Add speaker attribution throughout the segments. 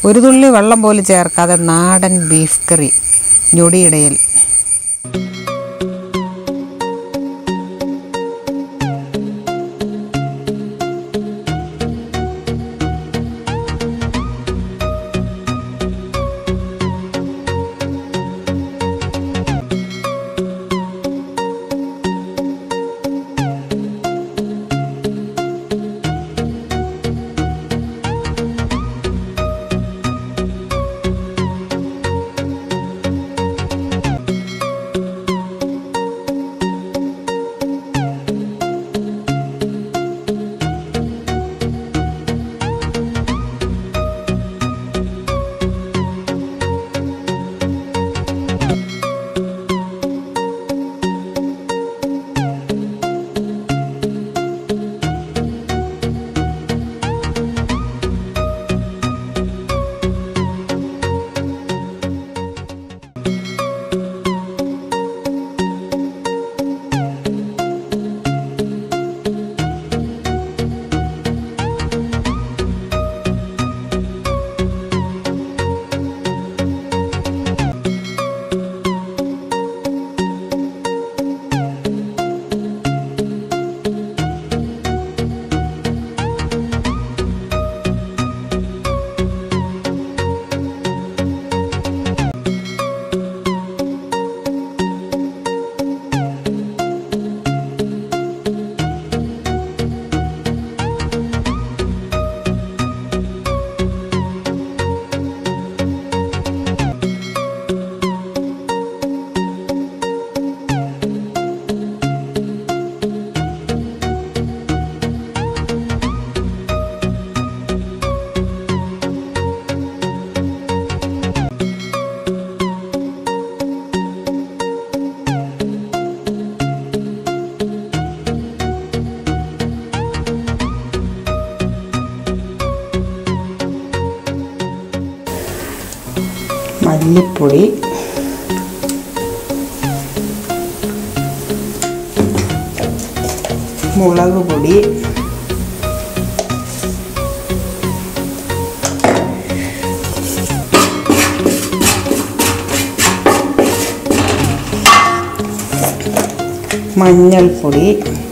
Speaker 1: ഒരു തുള്ളി വെള്ളം പോലും ചേർക്കാതെ നാടൻ ബീഫ് കറി ഞൊടിയിടയിൽ മല്ലിപ്പൊടി മുളക് പൊടി മഞ്ഞൾപ്പൊടി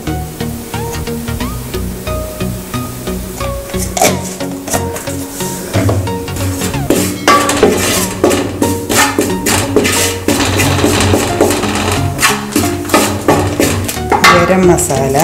Speaker 1: ഗരം മസാല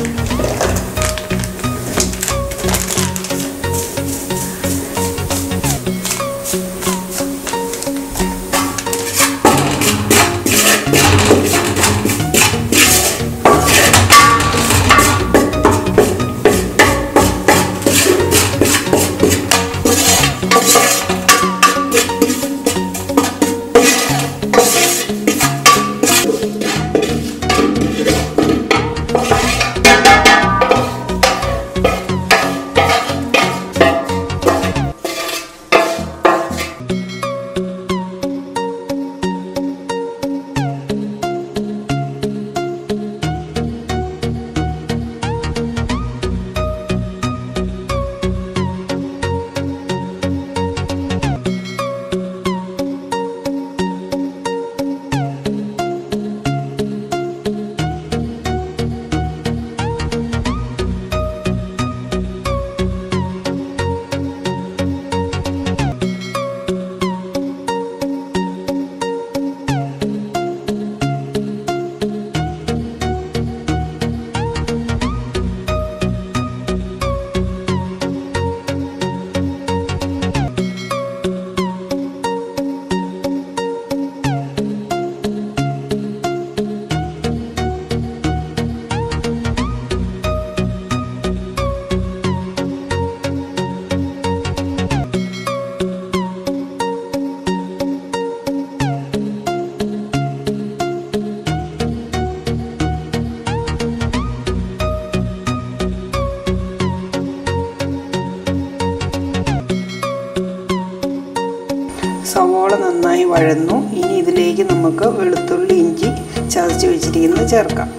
Speaker 1: സവോള നന്നായി വഴന്നു ഇനി ഇതിലേക്ക് നമുക്ക് വെളുത്തുള്ളി ഇഞ്ചി ചതച്ച് വെച്ചിരിക്കുന്നത് ചേർക്കാം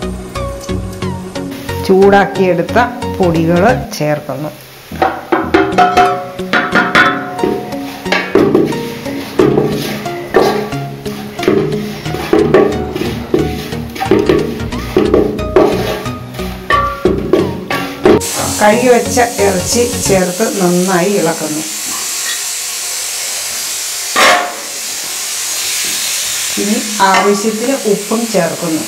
Speaker 1: ചൂടാക്കിയെടുത്ത പൊടികൾ ചേർക്കുന്നു കഴുകി വെച്ച ഇറച്ചി ചേർത്ത് നന്നായി ഇളക്കുന്നു ഇനി ആവശ്യത്തിന് ഉപ്പും ചേർക്കുന്നു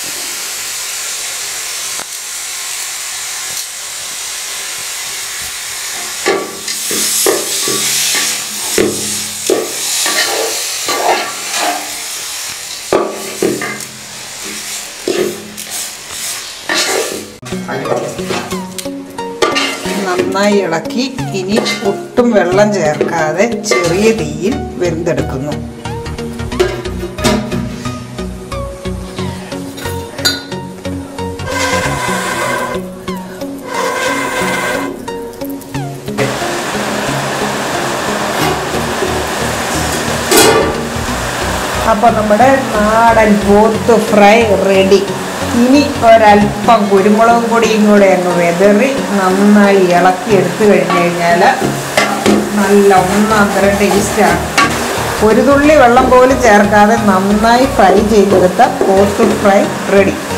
Speaker 1: നന്നായി ഇളക്കി ഇനി ഒട്ടും വെള്ളം ചേർക്കാതെ ചെറിയ തീയിൽ വെന്തെടുക്കുന്നു അപ്പോൾ നമ്മുടെ നാടൻ പോത്ത് ഫ്രൈ റെഡി ഇനി ഒരല്പം കുരുമുളക് പൊടിയും കൂടെ അങ്ങ് വെതറി നന്നായി ഇളക്കി എടുത്തു കഴിഞ്ഞ് കഴിഞ്ഞാൽ നല്ല ഒന്നാം തരം ടേസ്റ്റാണ് ഒരു തുള്ളി വെള്ളം പോലും ചേർക്കാതെ നന്നായി ഫ്രൈ ചെയ്തെടുത്ത പോത്ത് ഫ്രൈ റെഡി